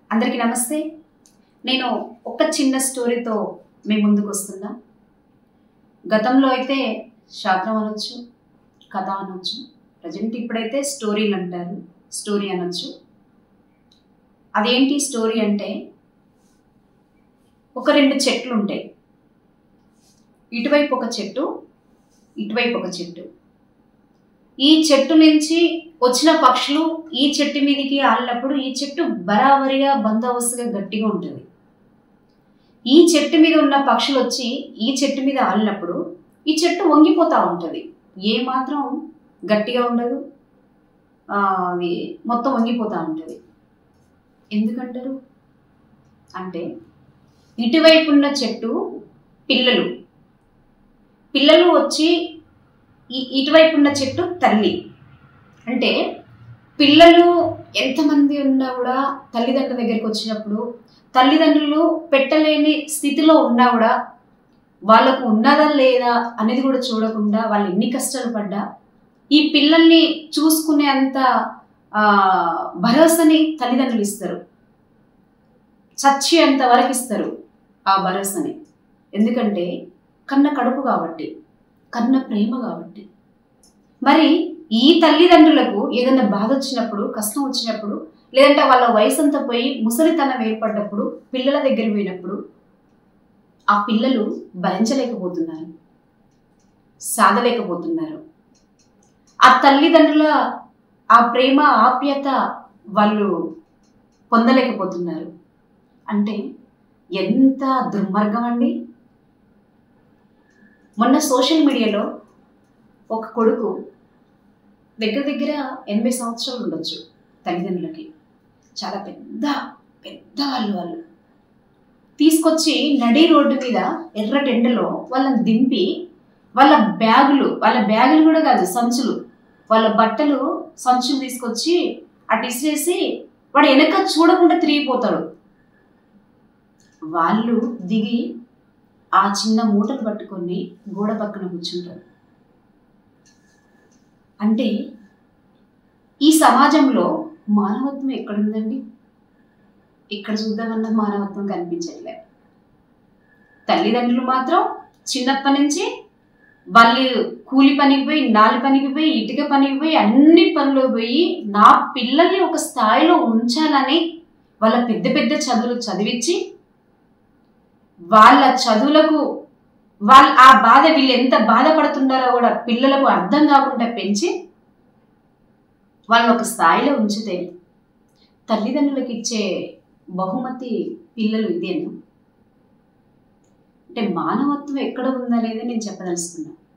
అందరికీ నమస్తే నేను ఒక చిన్న స్టోరీతో మీ ముందుకు వస్తున్నా గతంలో అయితే శాస్త్రం అనొచ్చు కథ అనొచ్చు ప్రజెంట్ ఇప్పుడైతే స్టోరీలు అంటారు స్టోరీ అనొచ్చు అదేంటి స్టోరీ అంటే ఒక రెండు చెట్లు ఉంటాయి ఇటువైపు ఒక చెట్టు ఇటువైపు ఒక చెట్టు ఈ చెట్టు నుంచి వచ్చిన పక్షులు ఈ చెట్టు మీదకి ఆలినప్పుడు ఈ చెట్టు బరాబరిగా బందోబస్తుగా గట్టిగా ఉంటుంది ఈ చెట్టు మీద ఉన్న పక్షులు వచ్చి ఈ చెట్టు మీద ఆలినప్పుడు ఈ చెట్టు వంగిపోతూ ఉంటుంది ఏ మాత్రం గట్టిగా ఉండదు ఆ, అది మొత్తం వంగిపోతూ ఉంటుంది ఎందుకంటారు అంటే ఇటువైపు ఉన్న చెట్టు పిల్లలు పిల్లలు వచ్చి ఈ ఇటువైపు ఉన్న చెట్టు తల్లి అంటే పిల్లలు ఎంతమంది ఉన్నా కూడా తల్లిదండ్రుల దగ్గరికి వచ్చినప్పుడు తల్లిదండ్రులు పెట్టలేని స్థితిలో ఉన్నా కూడా వాళ్ళకు ఉన్నదా లేదా అనేది కూడా చూడకుండా వాళ్ళు ఎన్ని కష్టాలు పడ్డా ఈ పిల్లల్ని చూసుకునే అంత ఆ, భరోసాని తల్లిదండ్రులు ఇస్తారు చచ్చేంత వరకు ఇస్తారు ఆ భరోసాని ఎందుకంటే కన్న కడుపు కాబట్టి కన్న ప్రేమ కాబట్టి మరి ఈ తల్లిదండ్రులకు ఏదైనా బాధ వచ్చినప్పుడు కష్టం వచ్చినప్పుడు లేదంటే వాళ్ళ వయసు అంతా పోయి ముసలితనం ఏర్పడ్డప్పుడు పిల్లల దగ్గర పోయినప్పుడు ఆ పిల్లలు భరించలేకపోతున్నారు సాధలేకపోతున్నారు ఆ తల్లిదండ్రుల ఆ ప్రేమ ఆప్యత వాళ్ళు పొందలేకపోతున్నారు అంటే ఎంత దుర్మార్గం అండి మొన్న సోషల్ మీడియాలో ఒక కొడుకు దగ్గర దగ్గర ఎనభై సంవత్సరాలు ఉండొచ్చు తల్లిదండ్రులకి చాలా పెద్ద పెద్ద వాళ్ళు వాళ్ళు తీసుకొచ్చి నడి రోడ్డు మీద ఎర్రటి ఎండలో వాళ్ళని దింపి వాళ్ళ బ్యాగులు వాళ్ళ బ్యాగులు కూడా కాదు సంచులు వాళ్ళ బట్టలు సంచులు తీసుకొచ్చి అటు ఇసిరేసి వాడు వెనక చూడకుండా తిరిగిపోతాడు వాళ్ళు దిగి ఆ చిన్న మూటలు పట్టుకొని గోడ పక్కన కూర్చుంటారు అంటే ఈ సమాజంలో మానవత్వం ఎక్కడుందండి ఇక్కడ చూద్దామన్న మానవత్వం కనిపించట్లే తల్లిదండ్రులు మాత్రం చిన్నప్పటి నుంచి వాళ్ళు కూలి పనికి పోయి నాలి పనికి పోయి ఇటుక పనికి పోయి అన్ని పనులు పోయి నా పిల్లల్ని ఒక స్థాయిలో ఉంచాలని వాళ్ళ పెద్ద పెద్ద చదువులు చదివించి వాళ్ళ చదువులకు వాళ్ళ ఆ బాధ వీళ్ళు ఎంత బాధపడుతున్నారో కూడా పిల్లలకు అర్థం కాకుండా పెంచి వాళ్ళని ఒక స్థాయిలో ఉంచితే తల్లిదండ్రులకు ఇచ్చే బహుమతి పిల్లలు ఇదేనా అంటే మానవత్వం ఎక్కడ ఉందనేది నేను చెప్పదలుచుకున్నా